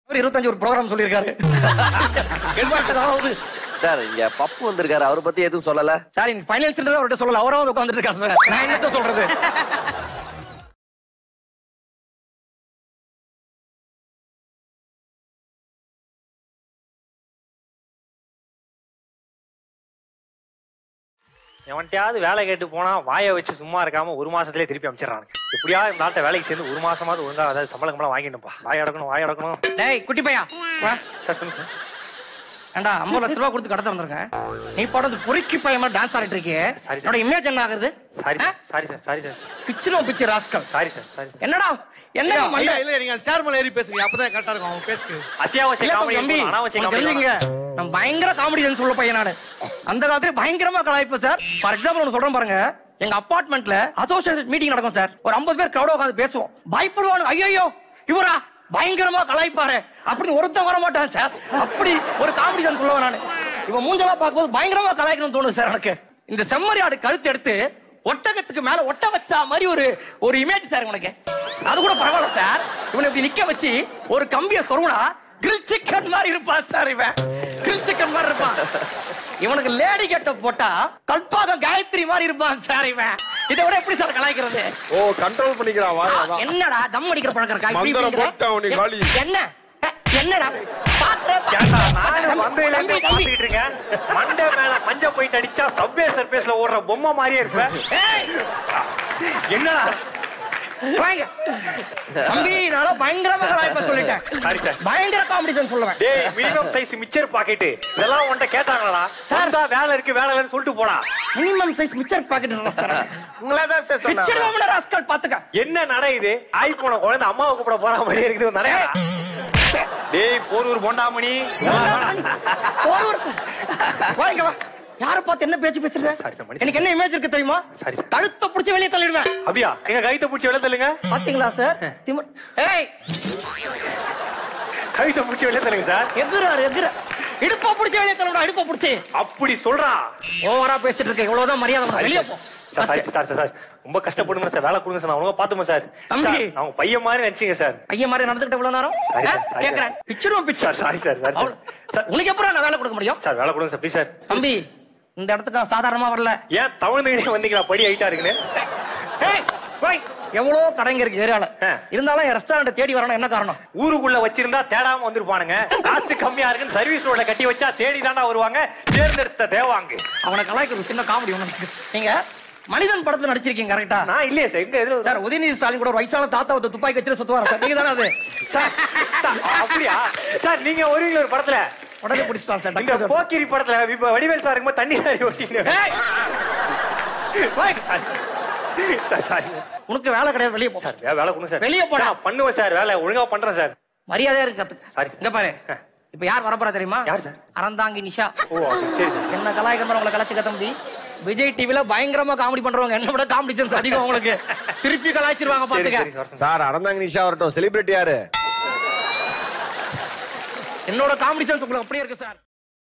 இருபத்தஞ்சு ஒரு ப்ரோக்ராம் சொல்லியிருக்காரு ஏதாவது சார் இங்க பப்பு வந்திருக்காரு அவரை பத்தி எதுவும் சொல்லல சார் இன்னைக்கு ஃபைனல்ஸ் அவர்கிட்ட சொல்லல அவரும் வந்து உட்காந்துட்டு இருக்காரு சார் நான் என்னத்த சொல்றது எவன்கிட்டயாவது வேலை கேட்டு போனா வாயை வச்சு சும்மா இருக்காம ஒரு மாசத்துலயே திருப்பி அமைச்சிடறாங்க எப்படியா இந்த நாட்டை வேலைக்கு சேர்ந்து ஒரு மாசமாவது ஒழுங்கா அதாவது சம்பளம் கம்பளம் வாங்கிடணும்ப்பா வாய் அடக்கணும் வாய் அடக்கணும் டேய் குட்டி பையா வா சார் சொல்லுங்க சார் ஏண்டா ஐம்பது லட்ச ரூபா கொடுத்து கடத்த வந்திருக்கேன் நீ போடுறது பொறுக்கி பையன் மாதிரி டான்ஸ் ஆடிட்டு இருக்கியே சரி, சரி. என்னோட இமேஜ் என்ன ஆகுது sorry sir sorry sir sorry sir பிச்சிரும் பிச்சு rascal sorry sir sorry sir என்னடா என்ன ஐயா, மண்டை? இல்ல நீங்க சேர் மேல ஏறி பேசுங்க அப்பதான் கரெக்டா இருக்கும் அவங்க பேசுக்கு அத்தியாவசிய இல்ல காமெடி தம்பி, அனாவசிய உனக்கு காமெடி தெரிஞ்சுங்க நான் பயங்கர காமெடியன் சொல்ல பையன் நானு அந்த காலத்துல பயங்கரமா கலாய்ப்பேன் சார் ஃபார் எக்ஸாம்பிள் ஒன்று சொல்றேன் பாருங்க எங்க அபார்ட்மெண்ட்ல அசோசியேஷன் மீட்டிங் நடக்கும் சார் ஒரு 50 பேர் கிரௌட உட்காந்து பேசுவோம் பயப்படுவானு ஐயோ இவரா பயங்கரமா கலாய்ப்பாரு அப்படி ஒருத்தன் வர மாட்டான் சார் அப்படி ஒரு காமெடியன் சொல்லுவேன் நானு இவன் மூஞ்செல்லாம் பார்க்கும்போது பயங்கரமா கலாய்க்கணும்னு தோணுது சார் எனக்கு இந்த செம்மறி ஆடு கழுத்து எடுத்து ஒட்டகத்துக்கு மேல ஒட்ட வச்சா மாதிரி ஒரு ஒரு இமேஜ் சார் உனக்கு அது கூட பரவாயில்ல சார் இவனை இப்படி நிக்க வச்சு ஒரு கம்பிய சொருவனா கிரில் சிக்கன் மாதிரி இருப்பான் சார் இவன் கிரில் சிக்கன் மாதிரி இருப்பான் இவனுக்கு லேடி கெட்ட போட்டா கல்பாதம் காயத்ரி மாதிரி இருப்பான் சார் இவன் இதை விட எப்படி சார் கலாய்க்கிறது ஓ கண்ட்ரோல் பண்ணிக்கிறான் ஆ, வாய் அதான். என்னடா தம் அடிக்கிற பழக்கம் இருக்கா இப்படி மந்திரம் இப்படிங்கிற? போட்டா உனக்கு காலி. என்ன அஹ், என்னடா பாக்குறேன் ஏன்டா, நானு தம்பி, வந்ததுல தம்பி, இருந்து தம்பி. பாத்துக்கிட்டு இருக்கேன். மண்டை மேல மஞ்ச போயிட்டு அடிச்சா சப்வே சர்பேஸ்ல ஓடுற பொம்மை மாதிரியே இருப்ப ஏய், என்னடா வாங்க. தம்பி நான் பயங்கரமா கலாய்ப்ப சொல்லிட்டேன் சாரி சார் பயங்கர காமெடிஷன் சொல்லுவேன் டேய் மினிமம் சைஸ் மிச்சர் பாக்கெட் இதெல்லாம் உன்கிட்ட கேட்டாங்களா சார் வேலை இருக்கு வேலை இல்லைன்னு சொல்லிட்டு போடா minimum size mixture packet sir உங்களதான் சார் பிச்சர் ராஸ்கல் பாத்துக்க என்ன நடை இது ஐபோன குழந்தை அம்மாவை கூப்பிட போற மாதிரி இருக்குது நடை டேய் போரூர் பொண்டாமணி போறவருக்கு. வாங்க வா யார பார்த்து என்ன பேச்சு பேசுற சாரி சார், மன்னிச்சு. எனக்கு என்ன இமேஜ் இருக்கு தெரியுமா சாரி சார். கழுத்தை புடிச்சு வெளியே தள்ளிடுவேன் அப்படியா எங்க கைத்த பூச்சி வெளில தள்ளுங்க பாத்தீங்களா சார் திமிர் ஏய் கைத்த பூச்சி வெளில தள்ளுங்க சார் எகுறாரு எகுற இடுப்ப புடிச்சு வெளியே தள்ளுடா இடுப்ப புடிச்சு அப்படி சொல்றா ஓவரா பேசிட்டு இருக்க இவ்வளவுதான் மரியாதை உனக்கு. வெளியே போ sir sir sir sir sir ரொம்ப கஷ்டப்படுங்க சார் வேலை கொடுங்க சார் நான் ஒழுங்கா பாத்துமா சார் தம்பி. சார், நான் உங்க பையன் மாதிரி நினைச்சீங்க சார் ஐயா மாதிரி நடந்துகிட்ட இவ்வளவு நேரம் சாரி ஆ? சார், சாரி கேக்குறேன் சார். பிச்சிடுவோம் பிச்சு sir sorry sir sorry sir sir உனக்கு எப்பறம் நான் வேலை கொடுக்க முடியும் சார் வேலை கொடுங்க சார் ப்ளீஸ் சார் தம்பி இந்த இடத்துக்கு நான் சாதாரணமா வரல ஏன் தமிழ்நாடு வந்தீங்களா படி ஹைட்டா இருக்குன்னு ஏய், போய். எவ்வளவு கடைங்க இருக்கு ஏரியால ஆ. இருந்தாலும் என் ரெஸ்டாரண்ட் தேடி வரணும் என்ன காரணம் ஊருக்குள்ள வச்சிருந்தா தேடாம வந்திருப்பானுங்க காசு கம்மியா இருக்குன்னு சர்வீஸ் ரோட்ல கட்டி வச்சா தேடி தாண்டா வருவாங்க தேர்ந்தெடுத்த தேவாங்க அவனை கலாய்க்கு ஒரு சின்ன காமெடி ஒண்ணு இருக்கு. நீங்க மனிதன் படத்துல நடிச்சிருக்கீங்க கரெக்டா நான் இல்லையே சார் எங்க எதிர சார் உதயநிதி ஸ்டாலின் கூட ஒரு வயசான தாத்தா வந்து துப்பாக்கி வச்சு சுத்துவாரு சார் நீங்க தானே அது சார், சார், அப்படியா சார் நீங்க வருவீங்க ஒரு படத்துல உடனே பிடிச்சிட்டான் சார் இந்த டக்குனு. போக்கிரி படத்துல இப்ப வடிவேல் சார் இருக்கும்போது தண்ணி சாரி ஓட்டிங்க ஏய், போய். சார் சாரி உனக்கு வேலை கிடையாது வெளியே போ சார் வே- வேலை கொடுங்க சார் வெளிய போடா. சார், நான் பண்ணுவேன் சார் வேலை ஒழுங்கா பண்றேன் சார் மரியாதையா இருக்கு கத்துக்க சாரி சார் இங்க பாரு இப்ப யார் வரப்போறா தெரியுமா யார் sir? Aranthangi Nisha oh okay, சரி சார் என்ன கலாய்க்கிற உங்களை கலாச்சிக்க தம்பி விஜய் டிவில பயங்கரமா காமெடி பண்றவங்க என்ன விட காமெடி சென்ஸ் அதிகம் உங்களுக்கு திருப்பி கலாய்ச்சிருவாங்க சரி சரி பாத்துக்க சார் சார் அறந்தாங்க நிஷா வரட்டும் செலிபிரிட்டி யாரு என்னோட காமெடி சென்ஸ் உங்களுக்கு அப்படியே இருக்கு சார்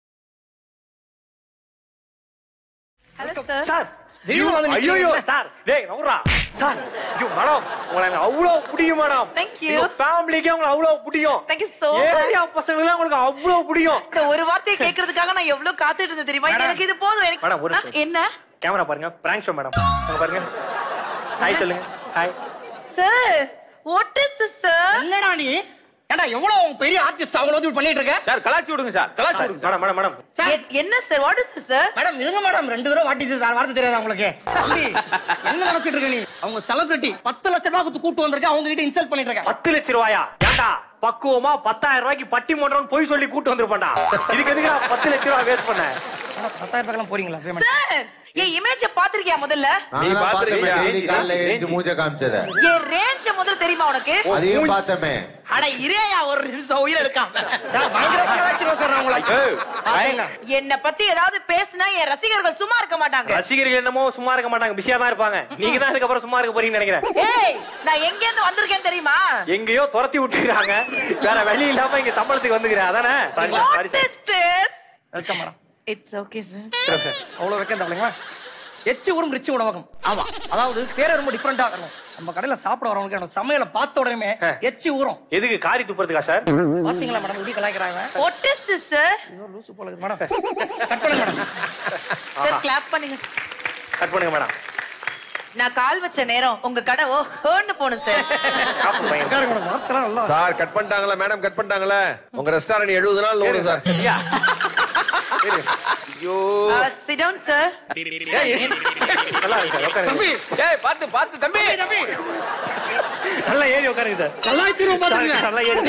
ஹலோ சார் சார் திடீர்னு வந்து ஐயோ நிக்கிறீங்க. சார் டேய் நவுறா சார் ஐயோ மேடம் உங்களை எனக்கு அவ்வளவு பிடிக்கும் மேடம் Thank you. ஃபேமிலிக்கே உங்களை அவ்வளவு பிடிக்கும் Thank you so much. Area பசங்க உங்களுக்கு அவ்வளவு பிடிக்கும் இந்த ஒரு வார்த்தையை கேக்குறதுக்காக நான் எவ்வளவு காத்துட்டு இருந்தேன் தெரியுமா மேடம். எனக்கு இது போதும் எனக்கு மேடம், ஒரு ஆ, என்ன கேமரா பாருங்க பிராங்க் ஷோ மேடம் அங்க பாருங்க ஹாய் சொல்லுங்க hi sir what is this sir என்னடா நீ ஏண்டா எவ்வளவு உன் பெரிய ஆர்டிஸ்ட் அவங்கள வந்து இப்படி பண்ணிட்டு இருக்க சார் கலாச்சி விடுங்க சார் கலாச்சி விடுங்க மேடம் மேடம் மேடம் சார் என்ன sir what is this sir madam இருங்க மேடம் ரெண்டு தடவை வாட்டி வேற வார்த்தை தெரியாதா உங்களுக்கு தம்பி என்ன நினைச்சிட்டு இருக்க நீ அவங்க செலிபிரிட்டி பத்து லட்ச ரூபாய் கொடுத்து கூட்டு வந்திருக்க அவங்க கிட்ட இன்சல்ட் பண்ணிட்டு இருக்க பத்து லட்ச ரூபாயா ஏண்டா பக்குவமா பத்தாயிரம் ரூபாய்க்கு பட்டி மோட்டரம் போய் சொல்லி கூட்டு வந்திருப்பான்டா இதுக்கு எதுக்கு நான் பத்து லட்ச ரூபாய் வேஸ்ட் பண்ணேன் ஆனா, பத்தாயிரம் ரூபாய்க்கு போறீங்களா பேமெண்ட் சார் என் இமேஜ பாத்திருக்கியா முதல்ல நீ நாங்கெல்லாம் பாத்துருக்கியா? பார்த்தோமே, daily காலைல ரேஞ்ச், எழுந்து மூஞ்ச காமிச்சத என் ரேஞ்ச முதல்ல தெரியுமா உனக்கு அதையும் பார்த்தோமே அட இறையா ஒரு நிமிஷம் உயிர் எடுக்காம சார் பயங்கரமா கலாய்ச்சிருவோம் சார் நான் உங்களை ஏய், பாருங்க. என்ன பத்தி ஏதாவது பேசினா என் ரசிகர்கள் சும்மா இருக்க மாட்டாங்க ரசிகர்கள் என்னமோ சும்மா இருக்க மாட்டாங்க பிஸியா தான் இருப்பாங்க நீங்க தான் இதுக்கப்புறம் சும்மா இருக்க போறீங்கன்னு நினைக்கிறேன் ஏய் நான் எங்க இருந்து வந்திருக்கேன் தெரியுமா எங்கேயோ துரத்தி விட்டுருக்காங்க வேற வழி இல்லாம இங்க சம்பளத்துக்கு வந்துக்கிறேன் அதானே sorry sir, sorry what sir is this welcome madam it's okay sir சரி, சார். அவ்வளவு வைக்க தவளைங்களா எச்சி ஊரும் ரிச்சி உணவகம் ஆமா அதாவது பேரே ரொம்ப டிஃபரெண்டா இருக்கும் நம்ம கடையில சாப்பிட வரவங்களுக்கு அந்த சமையலை பார்த்த உடனே ஆ. எச்சி ஊரும் எதுக்கு காரி துப்புறதுக்கா சார் பாத்தீங்களா மேடம் இப்படி கலாய்க்கிறாங்க What is this, sir? ஐயோ, லூசு போல இருக்கு மேடம் கட் பண்ணுங்க மேடம் Sir, clap பண்ணுங்க. கட் பண்ணுங்க மேடம் நான் கால் வச்ச நேரம் உங்க கடை ஓ ஹோன்னு போணும் சார் சாப்பிடு பையன் உட்காருங்க மேடம் வார்த்தைலாம் நல்லா சார் கட் பண்ணிட்டாங்களா மேடம் கட் பண்ணிட்டாங்களே உங்க ரெஸ்டாரண்ட் எழுபது நாள் ஓடும் சார் ஐயா. இரு. ஐயோ சிட் டவுன் சார் ஏய், நல்லா இருக்கு சார் உட்காருங்க தம்பி ஏய் பாத்து பாத்து தம்பி தம்பி நல்லா ஏறி உட்காருங்க சார் கலாய்ச்சிரும் பாத்துங்க நல்லா ஏறி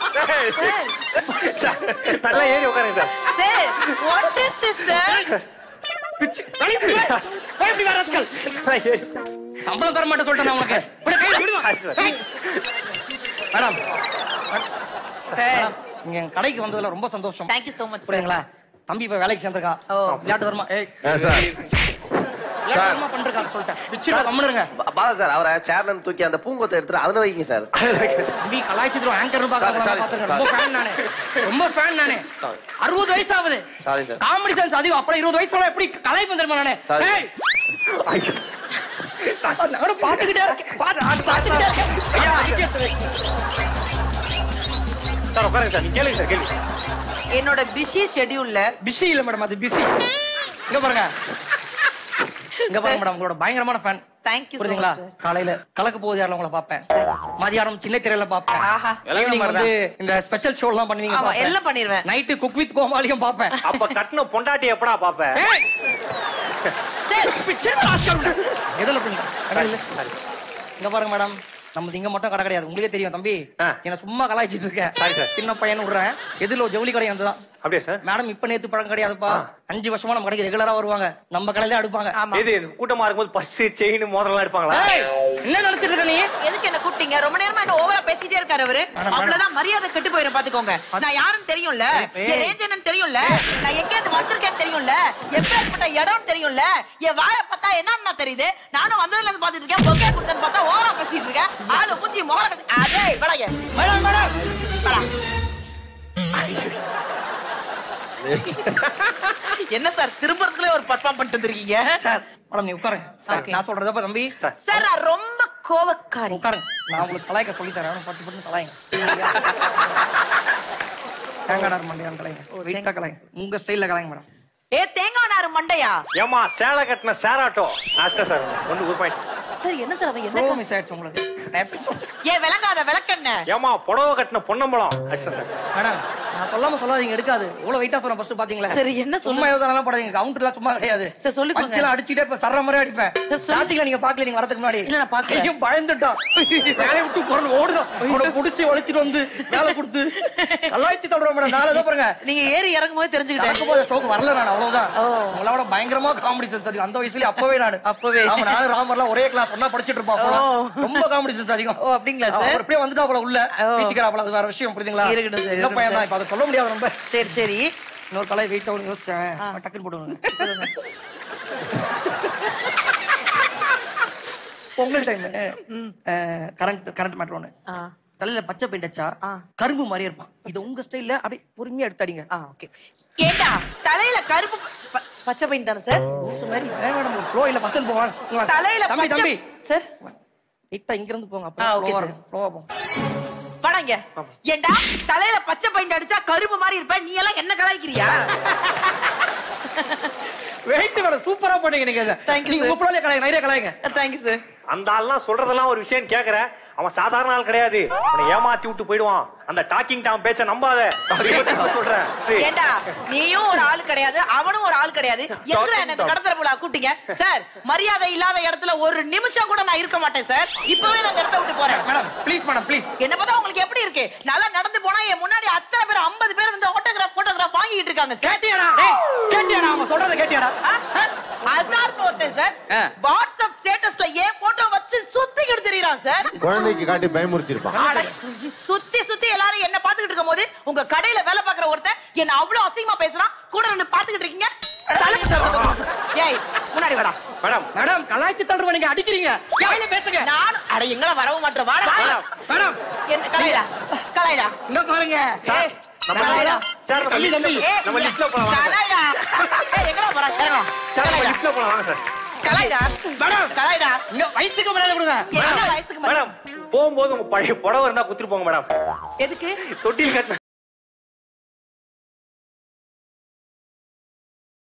சார், நல்லா ஏறி உட்காருங்க sir sir what is this sir பிச்சு கழிப்பு போய் இப்படி வர ராஸ்கல். நல்லா ஏறி சம்பளம் தர மாட்டேன் சொல்லிட்டேன் நான் உனக்கு விடு, கையில விடுமா ஆ, சார். மேடம் சார் நீங்க எங்க கடைக்கு வந்ததுல ரொம்ப சந்தோஷம் thank you so much sir புரியுங்களா தம்பி இப்ப வேலைக்கு சேர்ந்திருக்கா ஓ. விளையாட்டு தரமா ஏய் ஆ, சார் விளையாட்டு தரமா பண்றான்னு சொல்லிட்டேன் பிச்சு கம்முனுங்க பா- பாலா சார் அவரை சேர்ல இருந்து தூக்கி அந்த பூங்கொத்தை எடுத்துட்டு அதுல வைங்க சார் தம்பி கலாய்ச்சிட்டு ஆங்கர் Sorry, sorry, பாத்துருக்கேன் sorry. ரொம்ப ஃபேன் நானே ரொம்ப ஃபேன் நானே Sorry. அறுபது வயசு ஆகுது சாரி சார் காமெடி சென்ஸ் அதிகம் அப்புறம் இருபது வயசுல எப்படி கலாய்ப்பு தெரியுமா நானே Sorry. ஏய் நானும் பாத்துக்கிட்டே இருக்கேன் பாத்து- நான் பாத்துக்கிட்டே இருக்கேன் ஐயா, ஐயா. சார் உட்காருங்க சார் நீங்க கேளுங்க சார் கேளுங்க என்னோட பிஸி ஷெட்யூல்ல பிஸி இல்ல மேடம் அது பிஸி இங்க பாருங்க இங்க பாருங்க மேடம் உங்களோட பயங்கரமான ஃபேன் தேங்க் யூ புரியுதுங்களா காலையில கலக்க போகுது யாரில் உங்களை பாப்பேன் மதியானம் சின்ன திரையில பாப்பேன் ஆஹா ஈவினிங் வந்து இந்த ஸ்பெஷல் ஷோ எல்லாம் பண்ணுவீங்க ஆமா பாப்பேன். எல்லாம் பண்ணிருவேன் நைட்டு குக் வித் கோமாளியும் பாப்பேன் அப்ப கட்டின பொண்டாட்டி எப்படா பாப்ப ஏய், சார் பிச்சை ராஸ்கல். எதுல பண்ணி கடை இல்ல. இங்க பாருங்க மேடம் நம்ம இங்க மட்டும் கடை கிடையாது உங்களுக்கே தெரியும் தம்பி ஆ. என்ன சும்மா கலாய்ச்சிட்டு இருக்கேன் Sorry, sir. சின்ன பையன் விடுறேன் எதுல ஒரு ஜவுளி கடை வந்துதான் அப்படியா சார் மேடம் இப்ப நேத்து பழக்கம் கிடையாதுப்பா ஆ. அஞ்சு வருஷமா நம்ம கடைக்கு ரெகுலரா வருவாங்க நம்ம கடையில அடுப்பாங்க ஆமா எது கூட்டமா இருக்கும்போது பஸ் செயின் மோதிரம் எடுப்பாங்களா ஏய், என்ன நினைச்சிட்டு இருக்க நீ எதுக்கு என்ன கூப்பிட்டீங்க ரொம்ப நேரமா என்ன ஓவரா பேசிட்டே இருக்காரு அவரு மேடம், அவ்வளவுதான் மரியாதை கெட்டு போயிரும் பாத்துக்கோங்க நான் யாருன்னு தெரியும்ல ஏய், என் ரேஞ்ச் என்னன்னு தெரியும்ல நான் எங்க இருந்து வந்திருக்கேன்னு தெரியும்ல எப்பேற்பட்ட இடம்னு தெரியும்ல என் வாயை பார்த்தா என்னன்னா தெரியுது நானும் வந்ததுல இருந்து பாத்துட்டு இருக்கேன் பொக்கே கொடுத்தேன்னு பார்த்தா ஓவரா பேசிட்டு இருக்கேன் ஆளு மூஞ்சி மோர அதே வளைய மேடம் மேடம் என்ன சார் திரும்பறதுக்குள்ளே ஒரு பர்ஃபார்ம் பண்ணிட்டு வந்திருக்கீங்க சார் மேடம் நீ உட்காருங்க Okay. நான் சொல்றதப்ப தம்பி சார் சார் நான் ரொம்ப கோவக்காரி உட்காருங்க நான் உங்களுக்கு கலாய்க்க சொல்லி தரேன் பத்து பத்து கலாய்ங்க தேங்காய் மண்டையான் கலாய்ங்க வெயிட்டா கலாய்ங்க உங்க ஸ்டைல்ல கலாய்ங்க மேடம் ஏ தேங்காய் நாறு மண்டையா ஏமா சேலை கட்டின சேராட்டோ நாஸ்டா சார் ஒன்று ஒரு பாயிண்ட் சார் என்ன சார் அவன் ப்ரோ என்ன மிஸ் ஆயிடுச்சு உங்களுக்கு நான் எப்படி சொல்றது? ஏன் விளங்காத விளக்கென்ன ஏமா புடவை கட்டின பொன்னம்பலம் அஷ்டா சார் மேடம் நான் சொல்லாம சொல்லாதீங்க எடுக்காது இவ்வளவு வெயிட்டா சொன்ன ஃபர்ஸ்ட் பாத்தீங்களா சரி, என்ன சும்மா எவ்வளவு போடாதீங்க கவுண்டர்லாம் சும்மா கிடையாது சரி, சொல்லிக்கோங்க. பஞ்செல்லாம் அடிச்சுட்டே இப்ப சர்ற மாதிரி அடிப்பேன் சரி, சொல்லு. ஸ்டார்டிங்ல நீங்க பாக்கல நீங்க வரதுக்கு முன்னாடி இல்ல, நான் பார்க்கல. ஐயோ பயந்துட்டான் வேலையை விட்டு குரல் ஓடுதான் உன்னை புடிச்சு வலிச்சிட்டு வந்து வேலை கொடுத்து கலாய்ச்சி தடுறோம் மேடம் நாளை தான் பாருங்க நீங்க ஏறி இறங்கும் போது தெரிஞ்சுக்கிட்டேன் நடக்கும் போது ஸ்ட்ரோக் வரல நான் அவ்வளவுதான் ஓ. உங்களோட பயங்கரமா காமெடி சென்ஸ் அதிகம் அந்த வயசுலயே அப்பவே நான் அப்பவே. ஆமா நானும் ராமர்லாம் ஒரே கிளாஸ் ஒண்ணா படிச்சிட்டு இருப்போம் அப்போலாம். ஓ. ரொம்ப காமெடி சென்ஸ் அதிகம் ஓ, அப்படிங்களா அவர் சார் அப்படியே வந்துட்டாப்ல உள்ள ஓ. வீட்டுக்கிறாப்ல அது வேற விஷயம் புரியுதுங்களா இருக்கட்டும் சார், சின்ன பையன் தான் இருக்கட்டும் இப்ப அதை சொல்ல முடியாது ரொம்ப சரி சரி இன்னொரு கலை வெயிட் ஆகும் யோசிச்சேன் ஆ. டக்குன்னு போடுவாங்க Pongal time current current matter ஒண்ணு ஆ தலையில பச்சை பெயிண்ட் அடிச்சா ஆ. கரும்பு மாதிரி இருப்பான் இது உங்க ஸ்டைல்ல அப்படியே பொறுமையா எடுத்து அடிங்க ஆ ஓகே ஏண்டா தலையில கருப்பு ப- பச்சை பெயிண்ட் தானே சார் லூசு மாதிரி ஏன் மேடம் ஃப்ளோ இல்ல பசங்க போவான் இங்க வாங்க. தலையில தம்பி பச்சை- தம்பி சார் இட்டா இங்க இருந்து போங்க ஆ, அப்ப okay, ஃப்ளோவா sir. இருக்கும் ஃப்ளோவா போகும் படங்க ஏண்டா தலையில பச்சை பெயிண்ட் அடிச்சா கருப்பு மாதிரி இருப்ப நீ எல்லாம் என்ன கலாய்க்கிறியா வெயிட் மேடம் சூப்பரா பண்ணீங்க நீங்க இதை. Thank you, நீங்க sir. உங்க பிள்ளைய கலாய்ங்க நிறைய கலாய்ங்க தேங்க்யூ சார் அந்த ஆள்லாம் சொல்றதெல்லாம் ஒரு விஷயம் கேக்குற அவன் சாதாரண ஆள் கிடையாது அவனை ஏமாத்தி விட்டு போயிடுவான் அந்த டாக்கிங் டாம் பேச்ச நம்பாத நான் சொல்றேன் ஏய், ஏண்டா நீயும் ஒரு ஆள் கிடையாது அவனும் ஒரு ஆள் கிடையாது எதுல என்ன இந்த கடத்தல போல கூட்டிங்க சார் மரியாதை இல்லாத இடத்துல ஒரு நிமிஷம் கூட நான் இருக்க மாட்டேன் சார் இப்பவே நான் இந்த இடத்த விட்டு போறேன் மேடம் ப்ளீஸ் மேடம் ப்ளீஸ் என்ன பார்த்தா உங்களுக்கு எப்படி இருக்கு நல்லா நடந்து போனா என் முன்னாடி அத்தனை பேர் 50 பேர் வந்து ஆட்டோகிராஃப் போட்டோகிராஃப் வாங்கிட்டு இருக்காங்க சார் கேட்டியாடா டேய் கேட்டியாடா அவன் சொல்றத கேட்டியாடா அசார் போட்டேன் சார் ஆ. வாட்ஸ்அப் ஸ்டேட்டஸ்ல ஏன் போட்டோ வச்சு சுத்திக்கிட்டு தெரியறான் சார் குழந்தைக்கு காட்டி பயமுறுத்தி இருப்பான் ஆட, சுத்தி சுத்தி எல்லாரும் என்ன பாத்துக்கிட்டு இருக்கும் போது உங்க கடையில வேலை பாக்குற ஒருத்தன் என்ன அவ்வளவு அசிங்கமா பேசுறான் கூட நின்னு பாத்துக்கிட்டு இருக்கீங்க தலைக்கு தரது. ஏய் முன்னாடி வாடா மேடம் மேடம் கலாய்ச்சி தள்ளுறவ நீங்க அடிக்கிறீங்க கையில பேசுங்க நானும் அட எங்கள வரவும் மாட்டேன் வாடா மேடம். மேடம் என்ன கலாய்டா கலாய்டா இங்க பாருங்க ஏய், நம்ம கலாய்டா சார் நம்ம தம்பி, lift- தம்பி. ஏய், நம்ம லிஃப்ட்ல போலாம் வாங்க சார். கலாய்டா ஏய் எங்கடா போறா சரவா சார் நம்ம கலாய்டா லிஃப்ட்ல போலாம் வாங்க சார் கலாய்டா மேடம் கலாய்டா இங்க வயசுக்கு மேல கொடுங்க என்ன வயசுக்கு மேல மேடம் போகும்போது உங்க பழைய புடவை இருந்தா குத்துட்டு போங்க மேடம் எதுக்கு தொட்டில் கட்டின